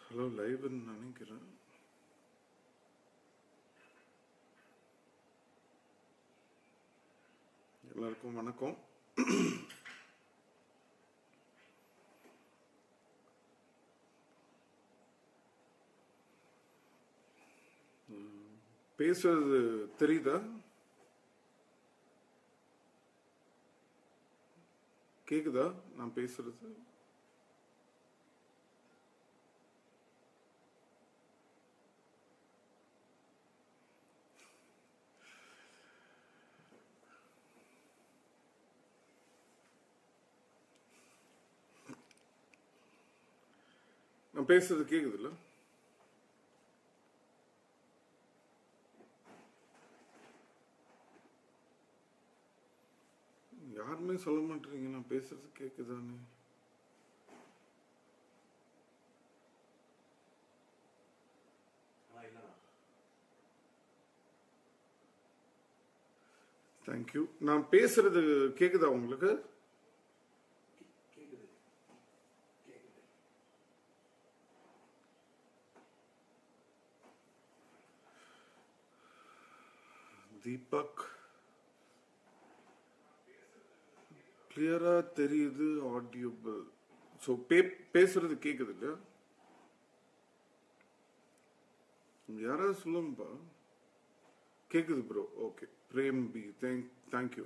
hello லைவ்னு நினைக்கிறேன் எல்லாருக்கும் வணக்கம் ம், பேசுறது தெரியுதா கேக்குதா நான் பேசுறது நான் பேசுறது கேக்குதுல்ல யாருமே சொல்ல மாட்டீங்க நான் பேசுறது கேக்குதானே தேங்க்யூ நான் பேசுறது கேக்குதா உங்களுக்கு தீபக் கிளியரா தெரியுது ஆடியோபிள் ஸோ பேசுறது கேக்குது இல்லையா யாராவது சொல்லுங்கப்பா கேக்குது ப்ரோ ஓகே பிரேம் பி தேங்க் தேங்க்யூ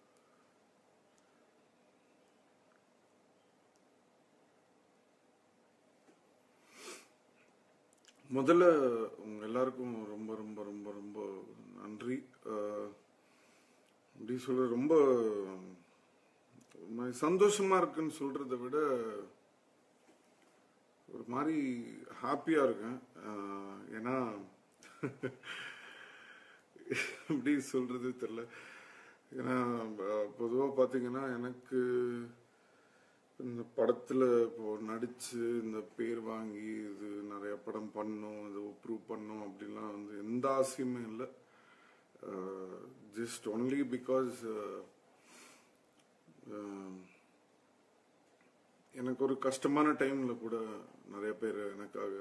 முதல்ல உங்க எல்லாருக்கும் ரொம்ப ரொம்ப ரொம்ப ரொம்ப நன்றி அஹ், எப்படி சொல்ற ரொம்ப ஒரு மாதிரி சந்தோஷமா இருக்குன்னு சொல்றதை விட ஒரு மாதிரி ஹாப்பியா இருக்கேன் அஹ், ஏன்னா எப்படி சொல்றது தெரியல ஏன்னா பொதுவாக பார்த்தீங்கன்னா எனக்கு இந்த படத்துல இப்போ நடிச்சு இந்த பேர் வாங்கி இது நிறைய படம் பண்ணும் இது ப்ரூவ் பண்ணும் அப்படிலாம் வந்து எந்த ஆசையுமே இல்லை ஜஸ்ட் ஒன்லி பிகாஸ் எனக்கு ஒரு கஷ்டமான டைம்ல கூட நிறைய பேர் எனக்காக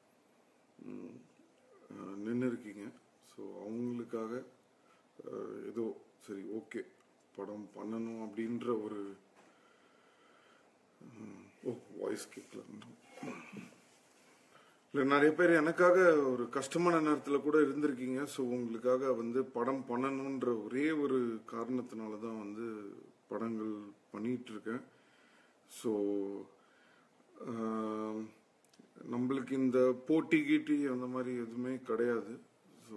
நின்று இருக்கீங்க ஸோ அவங்களுக்காக அஹ், ஏதோ சரி ஓகே படம் பண்ணணும் அப்படின்ற ஒரு ஓ வாய்ஸ் கேட்கல இல்லை நிறைய பேர் எனக்காக ஒரு கஷ்டமான நேரத்தில் கூட இருந்திருக்கீங்க ஸோ உங்களுக்காக வந்து படம் பண்ணணுன்ற ஒரே ஒரு காரணத்தினால தான் வந்து படங்கள் பண்ணிட்டு இருக்கேன் ஸோ நம்மளுக்கு இந்த போட்டி கீட்டி அந்த மாதிரி எதுவுமே கிடையாது ஸோ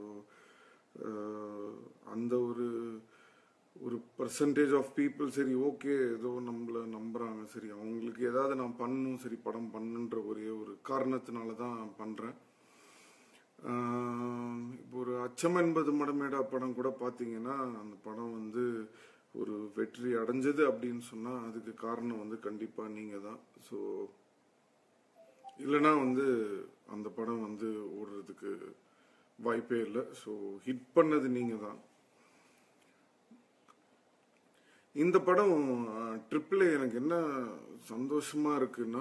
அந்த ஒரு ஒரு பர்சன்டேஜ் ஆஃப் பீப்புள் சரி ஓகே ஏதோ நம்மள நம்புறாங்க சரி அவங்களுக்கு ஏதாவது நான் பண்ணணும் சரி படம் பண்ணுன்ற ஒரே ஒரு காரணத்தினால தான் பண்றேன் ஆஹ் இப்போ ஒரு அச்சம் என்பது மடமேடா படம் கூட பாத்தீங்கன்னா அந்த படம் வந்து ஒரு வெற்றி அடைஞ்சது அப்படின்னு சொன்னா அதுக்கு காரணம் வந்து கண்டிப்பா நீங்க தான் ஸோ இல்லைன்னா வந்து அந்த படம் வந்து ஓடுறதுக்கு வாய்ப்பே இல்லை ஸோ ஹிட் பண்ணது நீங்க தான் இந்த படம் ட்ரிப்பிள் எனக்கு என்ன சந்தோஷமா இருக்குன்னா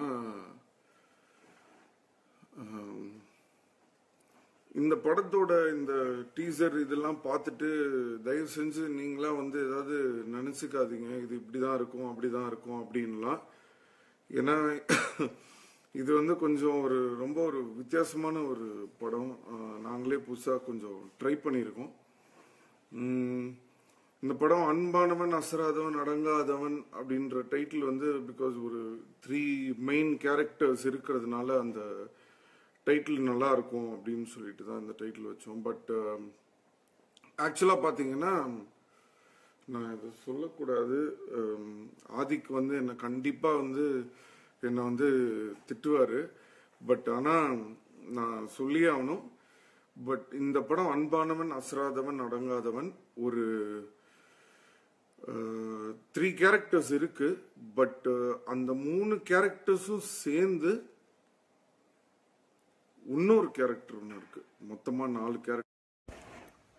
ஆம், இந்த படத்தோட இந்த டீசர் இதெல்லாம் பார்த்துட்டு தயவு செஞ்சு நீங்களா வந்து ஏதாவது நினைச்சுக்காதீங்க இது இப்படிதான் இருக்கும் அப்படிதான் இருக்கும் அப்படின்லாம் ஏன்னா இது வந்து கொஞ்சம் ஒரு ரொம்ப ஒரு வித்தியாசமான ஒரு படம் ஆஹ், நாங்களே புதுசா கொஞ்சம் ட்ரை பண்ணியிருக்கோம் உம், இந்த படம் அன்பானவன் அசராதவன் அடங்காதவன் அப்படின்ற டைட்டில் வந்து பிகாஸ் ஒரு த்ரீ மெயின் கேரக்டர்ஸ் இருக்கிறதுனால அந்த டைட்டில் நல்லா இருக்கும் அப்படின்னு சொல்லிட்டு தான் இந்த டைட்டில் வச்சோம் பட் ஆக்சுவலாக பார்த்தீங்கன்னா நான் இதை சொல்லக்கூடாது அம், ஆதிக் வந்து என்னை கண்டிப்பாக வந்து என்னை வந்து திட்டுவார் பட் ஆனால் நான் சொல்லியே ஆகணும் பட் இந்த படம் அன்பானவன் அசராதவன் அடங்காதவன் ஒரு த்ரீ கேரக்டர்ஸ் இருக்கு பட் அந்த மூணு கேரக்டர்ஸும் சேர்ந்து இன்னொரு கேரக்டர் ஒன்று இருக்கு மொத்தமா நாலு கேரக்டர்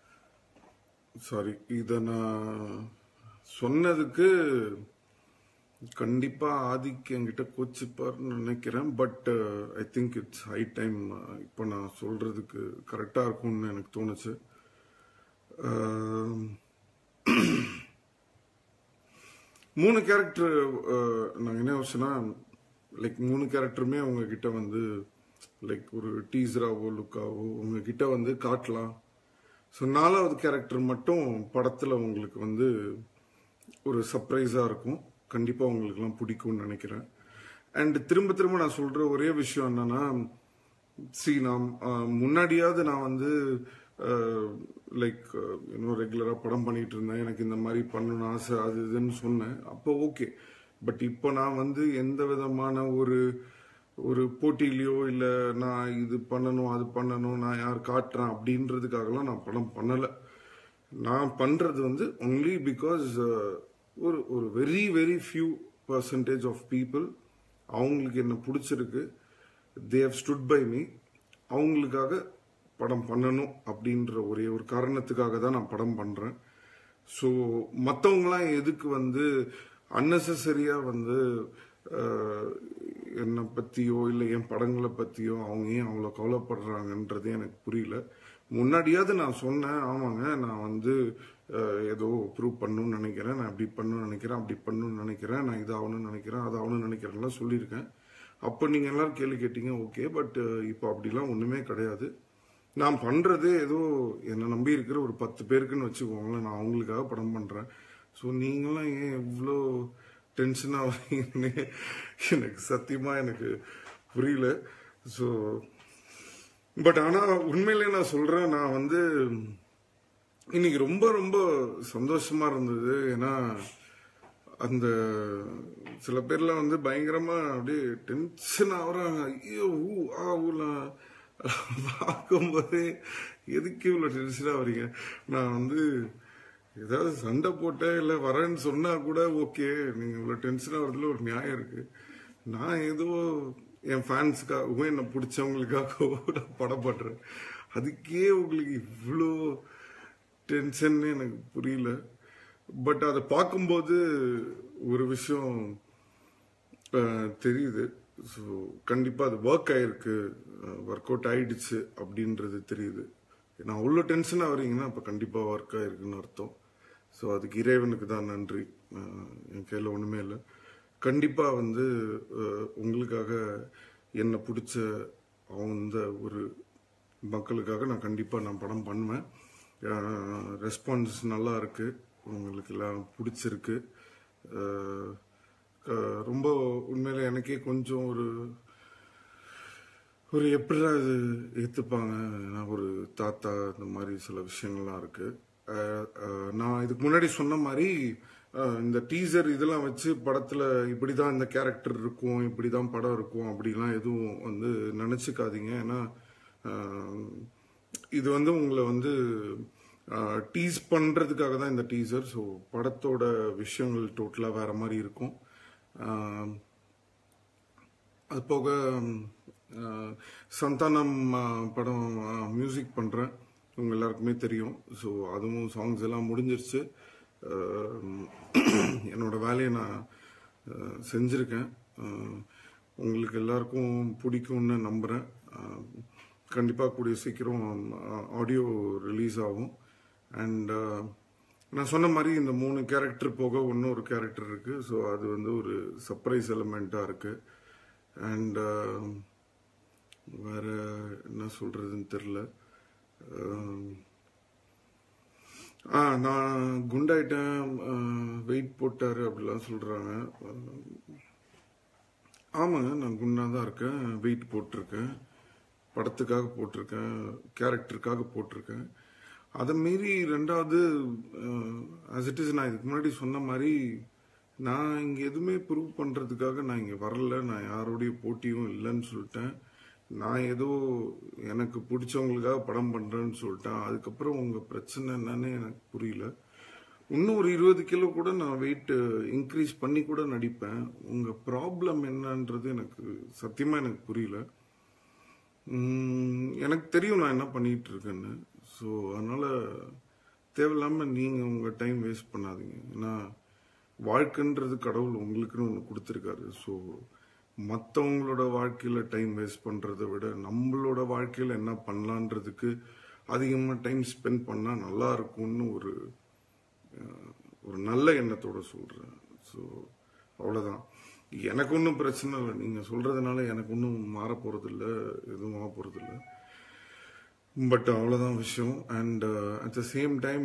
சாரி இத நான் சொன்னதுக்கு கண்டிப்பா ஆதிக்கு என்கிட்ட கோச்சிப்பார்னு நினைக்கிறேன் but I think it's high time இப்போ நான் சொல்றதுக்கு கரெக்டா இருக்கும்னு எனக்கு தோணுச்சு அஹ், மூணு கேரக்டர் நான் என்ன யோசிச்சேன்னா லைக் மூணு கேரக்டருமே உங்ககிட்ட வந்து லைக் ஒரு டீசராவோ லுக்காவோ உங்ககிட்ட வந்து காட்டலாம் ஸோ நாலாவது கேரக்டர் மட்டும் படத்தில் உங்களுக்கு வந்து ஒரு சர்ப்ரைஸாக இருக்கும் கண்டிப்பாக உங்களுக்குலாம் பிடிக்கும்னு நினைக்கிறேன் அண்ட் திரும்ப திரும்ப நான் சொல்கிற ஒரே விஷயம் என்னன்னா சி நான் அஹ், முன்னாடியாவது நான் வந்து லைக் இன்னும் ரெகுலராக படம் பண்ணிட்டு இருந்தேன் எனக்கு இந்த மாதிரி பண்ணணும்னு ஆசை அது இதுன்னு சொன்னேன் அப்போ ஓகே பட் இப்போ நான் வந்து எந்த விதமான ஒரு ஒரு போட்டியிலையோ இல்லை நான் இது பண்ணணும் அது பண்ணணும் நான் யார் காட்டுறேன் அப்படின்றதுக்காகலாம் நான் படம் பண்ணலை நான் பண்றது வந்து ஒன்லி பிகாஸ் ஒரு ஒரு very very few percentage of people அவங்களுக்கு என்ன பிடிச்சிருக்கு they have stood by me அவங்களுக்காக படம் பண்ணணும் அப்படின்ற ஒரே ஒரு காரணத்துக்காக தான் நான் படம் பண்றேன் ஸோ மற்றவங்களாம் எதுக்கு வந்து அன்னெசரியாக வந்து அஹ், என்னை பற்றியோ இல்லை என் படங்களை பற்றியோ அவங்க ஏன் அவ்வளோ கவலைப்படுறாங்கன்றதே எனக்கு புரியல முன்னாடியாவது நான் சொன்னேன் ஆமாங்க நான் வந்து அஹ், ஏதோ ப்ரூவ் பண்ணணும்னு நினைக்கிறேன் நான் இப்படி பண்ணணும்னு நினைக்கிறேன் அப்படி பண்ணணும்னு நினைக்கிறேன் நான் இது ஆகணும்னு நினைக்கிறேன் அது ஆகணும்னு நினைக்கிறேன்லாம் சொல்லியிருக்கேன் அப்போ நீங்கள் எல்லாரும் கேள்வி கேட்டீங்க ஓகே பட் இப்போ அப்படிலாம் ஒன்றுமே கிடையாது நான் பண்றது ஏதோ என்னை நம்பி இருக்கிற ஒரு பத்து பேருக்குன்னு வச்சுக்கோங்களேன் நான் அவங்களுக்காக படம் பண்றேன் ஸோ நீங்களாம் ஏன் இவ்வளோ டென்ஷன் ஆகிறீங்கன்னு எனக்கு சத்தியமா எனக்கு புரியல ஸோ பட் ஆனா உண்மையிலே நான் சொல்றேன் நான் வந்து இன்னைக்கு ரொம்ப ரொம்ப சந்தோஷமா இருந்தது ஏன்னா அந்த சில பேர்லாம் வந்து பயங்கரமா அப்படியே டென்ஷன் ஆகுறாங்க ஐயோ ஊ ஆ ஊலாம் பார்க்கும்போதே எதுக்கு இவ்வளோ டென்ஷன் ஆகுறீங்க நான் வந்து ஏதாவது சண்டை போட்டேன் இல்லை வரேன்னு சொன்னா கூட ஓகே நீங்க இவ்வளோ டென்ஷன் ஆகுறதுல ஒரு நியாயம் இருக்கு நான் ஏதோ என் ஃபேன்ஸுக்காகவும் என்னை பிடிச்சவங்களுக்காகவும் நான் படம் பண்றேன் அதுக்கே உங்களுக்கு இவ்வளோ டென்ஷன்னு எனக்கு புரியல பட் அதை பார்க்கும்போது ஒரு விஷயம் அஹ், தெரியுது ஸோ கண்டிப்பாக அது ஒர்க் ஆயிருக்கு ஒர்க் அவுட் ஆயிடுச்சு அப்படின்றது தெரியுது நான் அவ்வளோ டென்ஷன் ஆகுறீங்கன்னா அப்போ கண்டிப்பாக ஒர்க் ஆயிருக்குன்னு அர்த்தம் ஸோ அதுக்கு இறைவனுக்கு தான் நன்றி அஹ், என் கையில் ஒன்றுமே இல்லை கண்டிப்பாக வந்து அஹ், உங்களுக்காக என்னை பிடிச்ச அந்த ஒரு மக்களுக்காக நான் கண்டிப்பாக நான் படம் பண்ணுவேன் ரெஸ்பான்ஸ் நல்லா இருக்கு உங்களுக்கு எல்லாம் பிடிச்சிருக்கு அஹ், க- ரொம்ப உண்மையில எனக்கே கொஞ்சம் ஒரு ஒரு எப்படிடா இது ஏத்துப்பாங்க நான் ஒரு தாத்தா இந்த மாதிரி சில விஷயங்கள்லாம் இருக்கு அஹ், அஹ், நான் இதுக்கு முன்னாடி சொன்ன மாதிரி அஹ், இந்த டீசர் இதெல்லாம் வச்சு படத்துல இப்படிதான் இந்த கேரக்டர் இருக்கும் இப்படிதான் படம் இருக்கும் அப்படிலாம் எதுவும் வந்து நினைச்சுக்காதீங்க ஏன்னா அஹ், இது வந்து உங்களை வந்து டீஸ் பண்றதுக்காக தான் இந்த டீசர் ஸோ படத்தோட விஷயங்கள் டோட்டலா வேற மாதிரி இருக்கும் அஹ், அது போக அஹ், சந்தானம் அஹ், படம் மியூசிக் பண்றேன் உங்க எல்லாருக்குமே தெரியும் ஸோ அதுவும் சாங்ஸ் எல்லாம் முடிஞ்சிருச்சு அஹ், என்னோட வேலையை நான் அஹ், செஞ்சிருக்கேன் அஹ், உங்களுக்கு எல்லாருக்கும் பிடிக்கும்னு நம்புறேன் அஹ், கண்டிப்பா கூடிய சீக்கிரம் ஆடியோ ரிலீஸ் ஆகும் அண்ட் நான் சொன்ன மாதிரி இந்த மூணு கேரக்டர் போக இன்னொரு கேரக்டர் இருக்கு ஸோ அது வந்து ஒரு சர்ப்ரைஸ் எலிமெண்டா இருக்கு அண்ட் வேற என்ன சொல்றதுன்னு தெரியல அஹ், ஆ நான் குண்டாயிட்டேன் வெயிட் போட்டாரு அப்படிலாம் சொல்றாங்க அஹ், ஆமாங்க நான் குண்டா தான் இருக்கேன் வெயிட் போட்டிருக்கேன் படத்துக்காக போட்டிருக்கேன் கேரக்டருக்காக போட்டிருக்கேன் அதை மீறி ரெண்டாவது ஆஸ் இட் இஸ் நான் இதுக்கு முன்னாடி சொன்ன மாதிரி நான் இங்கே எதுவுமே ப்ரூவ் பண்ணுறதுக்காக நான் இங்கே வரல நான் யாரோடைய போட்டியும் இல்லைன்னு சொல்லிட்டேன் நான் ஏதோ எனக்கு பிடிச்சவங்களுக்காக படம் பண்ணுறேன்னு சொல்லிட்டேன் அதுக்கப்புறம் உங்கள் பிரச்சனை என்னன்னு எனக்கு புரியல இன்னும் ஒரு இருபது கிலோ கூட நான் வெயிட் இன்க்ரீஸ் பண்ணி கூட நடிப்பேன் உங்கள் ப்ராப்ளம் என்னன்றது எனக்கு சத்தியமாக எனக்கு புரியல உம், எனக்கு தெரியும் நான் என்ன பண்ணிட்டு இருக்கேன்னு ஸோ அதனால தேவையில்லாம நீங்க உங்க டைம் வேஸ்ட் பண்ணாதீங்க ஏன்னா வாழ்க்கைன்றது கடவுள் உங்களுக்குன்னு ஒன்று கொடுத்துருக்காரு ஸோ மற்றவங்களோட வாழ்க்கையில் டைம் வேஸ்ட் பண்ணுறதை விட நம்மளோட வாழ்க்கையில் என்ன பண்ணலான்றதுக்கு அதிகமாக டைம் ஸ்பெண்ட் பண்ணால் நல்லா இருக்கும்னு ஒரு அஹ், ஒரு நல்ல எண்ணத்தோட சொல்கிறேன் ஸோ அவ்வளோதான் எனக்கு ஒன்றும் பிரச்சனை இல்லை நீங்கள் சொல்கிறதுனால எனக்கு ஒன்றும் மாற போகிறதில்ல எதுவும் ஆக போகிறதில்ல பட் அவ்வளோதான் விஷயம் and at the same time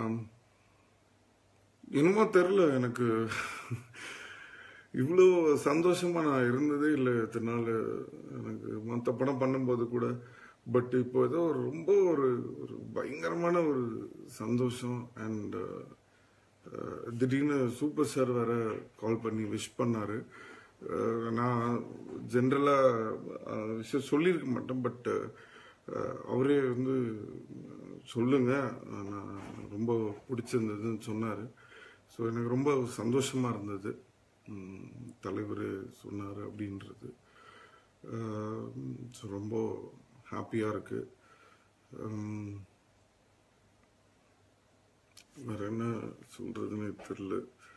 என்னமோ தெரில எனக்கு இவ்வளோ சந்தோஷமா நான் இருந்ததே இல்லை இத்தனை நாள் எனக்கு மற்ற படம் பண்ணும்போது கூட பட் இப்போ ஏதோ ஒரு ரொம்ப ஒரு ஒரு பயங்கரமான ஒரு சந்தோஷம் அண்ட் திடீர்னு சூப்பர் ஸ்டார் வேற கால் பண்ணி விஷ் பண்ணாரு அஹ், நான் ஜென்ரலாக விஷயம் சொல்லியிருக்க மாட்டேன் பட் அவரே வந்து சொல்லுங்க நான் ரொம்ப பிடிச்சிருந்ததுன்னு சொன்னார் ஸோ எனக்கு ரொம்ப சந்தோஷமா இருந்தது ம், தலைவர் சொன்னார் அப்படின்றது ஸோ ரொம்ப ஹாப்பியாக இருக்கு உம், வேற என்ன சொல்றதுன்னு தெரியல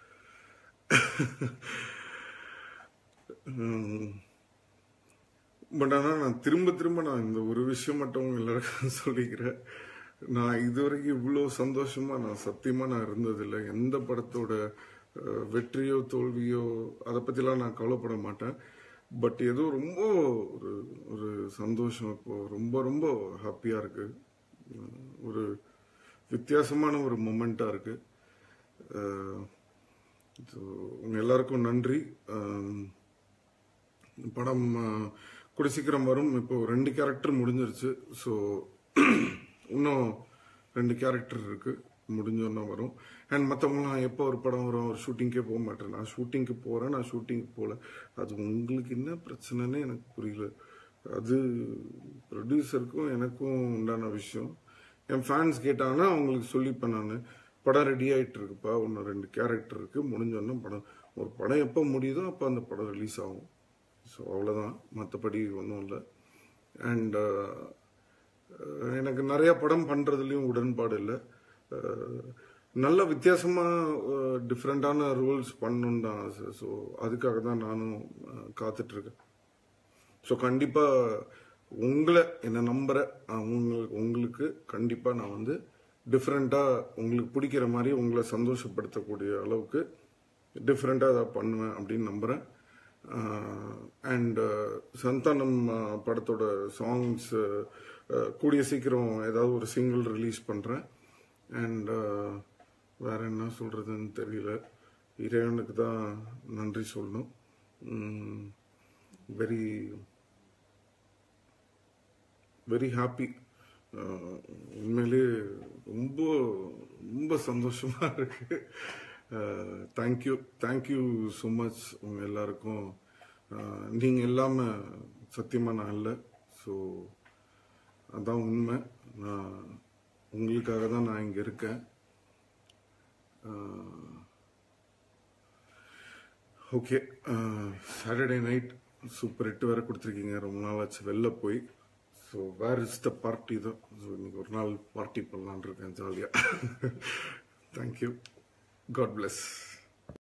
பட் ஆனால் நான் திரும்ப திரும்ப நான் இந்த ஒரு விஷயம் மட்டும் எல்லாருக்கும் சொல்லிக்கிறேன் நான் இதுவரைக்கும் இவ்வளோ சந்தோஷமா நான் சத்தியமா நான் இருந்ததில்லை எந்த படத்தோட அஹ், வெற்றியோ தோல்வியோ அதை பற்றிலாம் நான் கவலைப்பட மாட்டேன் பட் ஏதோ ரொம்ப ஒரு ஒரு சந்தோஷம் இப்போ ரொம்ப ரொம்ப ஹாப்பியாக இருக்கு உம், ஒரு வித்தியாசமான ஒரு மொமெண்ட்டாக இருக்கு அஹ், so, உங்க எல்லாருக்கும் நன்றி அஹ், படம் அஹ், கூடிய சீக்கிரம் வரும் இப்போ ரெண்டு கேரக்டர் முடிஞ்சிருச்சு ஸோ இன்னும் ரெண்டு கேரக்டர் இருக்கு முடிஞ்சோன்னா வரும் அண்ட் மற்றவங்களாம் எப்போ ஒரு படம் வரும் ஒரு ஷூட்டிங்கே போக மாட்டேன் நான் ஷூட்டிங்க்கு போகிறேன் நான் ஷூட்டிங்க்கு போகல அது உங்களுக்கு என்ன பிரச்சனைன்னு எனக்கு புரியல அது ப்ரொடியூசருக்கும் எனக்கும் உண்டான விஷயம் என் ஃபேன்ஸ் கேட்டாங்கன்னா அவங்களுக்கு சொல்லிப்பேன் நான் படம் ரெடி ஆயிட்டு இருக்குப்பா இன்னும் ரெண்டு கேரக்டர் இருக்கு முடிஞ்சோன்னா படம் ஒரு படம் எப்போ முடியுதோ அப்போ அந்த படம் ரிலீஸ் ஆகும் ஸோ அவ்வளோதான் மற்றபடி ஒன்றும் இல்லை அண்ட் எனக்கு நிறைய படம் பண்ணுறதுலையும் உடன்பாடு இல்லை அஹ், நல்ல வித்தியாசமாக டிஃப்ரெண்ட்டான ரோல்ஸ் பண்ணணுன்னு தான் ஆசை ஸோ அதுக்காக தான் நானும் அஹ், காத்துட்ருக்கேன் ஸோ கண்டிப்பாக உங்களை என்னை நம்புகிற உங்களுக்கு உங்களுக்கு கண்டிப்பாக நான் வந்து டிஃப்ரெண்ட்டாக உங்களுக்கு பிடிக்கிற மாதிரி உங்களை சந்தோஷப்படுத்தக்கூடிய அளவுக்கு டிஃப்ரெண்ட்டாக அதை பண்ணுவேன் அப்படின்னு நம்புகிறேன் அண்ட் சந்தானம் அஹ், படத்தோட சாங்ஸ் கூடிய சீக்கிரம் ஏதாவது ஒரு சிங்கிள் ரிலீஸ் பண்ணுறேன் அண்ட் வேற என்ன சொல்கிறதுன்னு தெரியல இறைவனுக்கு தான் நன்றி சொல்லணும் வெரி வெரி ஹாப்பி உண்மையிலே ரொம்ப ரொம்ப சந்தோஷமா இருக்கு தேங்க்யூ தேங்க்யூ ஸோ மச் உங்க எல்லாருக்கும் அஹ், நீங்க இல்லாம சத்தியமா நான் இல்லை ஸோ அதான் உண்மை நான் உங்களுக்காக தான் நான் இங்க இருக்கேன் ஓகே சாட்டர்டே நைட் சூப்பர் எட்டு வேற கொடுத்துருக்கீங்க ரொம்ப நாள் ஆச்சு வெளில போய் so where is the party தான் ஸோ இன்னைக்கு ஒரு நாள் பார்ட்டி பண்ணலான் இருக்கேன் ஜாலியாக தேங்க்யூ காட் bless